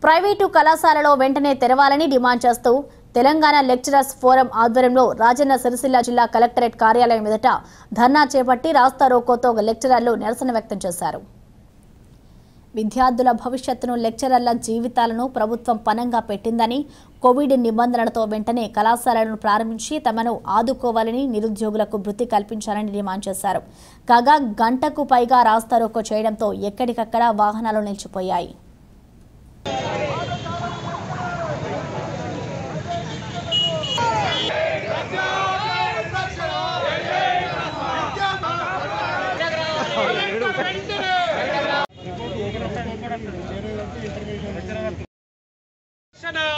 private కళాశాలలో వెంటనే తెరవాలని డిమాండ్ చేస్తూ తెలంగాణ లెక్చరర్స్ ఫోరం ఆధ్వర్యంలో రాజన్న సిరిసిల్ల జిల్లా కలెక్టరేట్ కార్యాలయం ఎదుట ధర్నా చేపట్టి రాస్తా రోకోతో లెక్చరర్లు నిరసన వ్యక్తం చేశారు విద్యార్థుల భవిష్యత్తును లెక్చరర్ల జీవితాలను ప్రభుత్వం పనంగా పెట్టిందని కోవిడ్ నిబంధనలతో వెంటనే కళాశాలను ప్రారంభించి తమను ఆదుకోవాలని నిరుద్యోగులకు వృత్తి కల్పించాలని డిమాండ్ చేశారు కాగా గంటకు పైగా రాస్తారోకో చేయడంతో ఎక్కడికక్కడ వాహనాలు నిలిచిపోయాయి రక్షణ